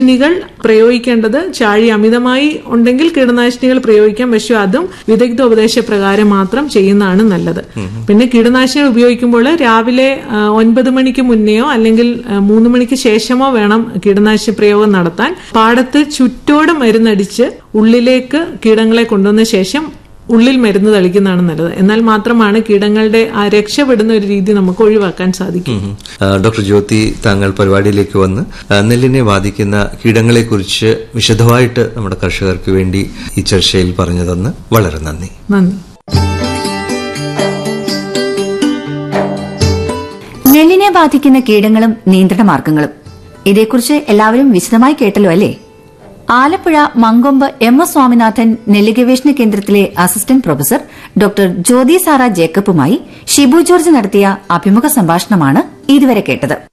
കീടനാശിനികൾ പ്രയോഗിക്കേണ്ടത് ചാഴി അമിതമായി ഉണ്ടെങ്കിൽ കീടനാശിനികൾ പ്രയോഗിക്കാം പക്ഷെ അതും വിദഗ്ധ ഉപദേശപ്രകാരം മാത്രം ചെയ്യുന്നതാണ് നല്ലത് പിന്നെ കീടനാശിനികൾ ഉപയോഗിക്കുമ്പോൾ രാവിലെ ആ, ഒൻപത് മണിക്ക് മുന്നെയോ അല്ലെങ്കിൽ ആ, മൂന്ന് മണിക്ക് ശേഷമോ വേണം കീടനാശിനി പ്രയോഗം നടത്താൻ പാടത്ത് ചുറ്റോട് മരുന്നടിച്ച് ഉള്ളിലേക്ക് കീടങ്ങളെ കൊണ്ടുവന്ന ശേഷം ഉള്ളിൽ മരുന്ന് തളിക്കുന്നതാണ് നല്ലത് എന്നാൽ മാത്രമാണ് കീടങ്ങളുടെ ആ രക്ഷപ്പെടുന്ന ഒരു രീതി നമുക്ക് ഒഴിവാക്കാൻ സാധിക്കും ഉം. ആ, ഡോക്ടർ ജ്യോതി താങ്കൾ പരിപാടിയിലേക്ക് വന്ന് ആ, നെല്ലിനെ ബാധിക്കുന്ന കീടങ്ങളെക്കുറിച്ച് വിശദമായിട്ട് നമ്മുടെ കർഷകർക്ക് വേണ്ടി ഈ ചർച്ചയിൽ പറഞ്ഞു തന്ന് വളരെ നന്ദി നന്ദി നെല്ലിനെ ബാധിക്കുന്ന കീടങ്ങളും നിയന്ത്രണ മാർഗങ്ങളും ഇതേക്കുറിച്ച് എല്ലാവരും വിശദമായി കേട്ടല്ലോ അല്ലേ ആലപ്പുഴ മങ്കൊമ്പ് എം എസ് സ്വാമിനാഥൻ നെല്ല് ഗവേഷണ കേന്ദ്രത്തിലെ assistant professor doctor Jyothi Sara ജേക്കബുമായി ഷിബു ജോർജ് നടത്തിയ അഭിമുഖ സംഭാഷണമാണ് ഇതുവരെ കേട്ടത്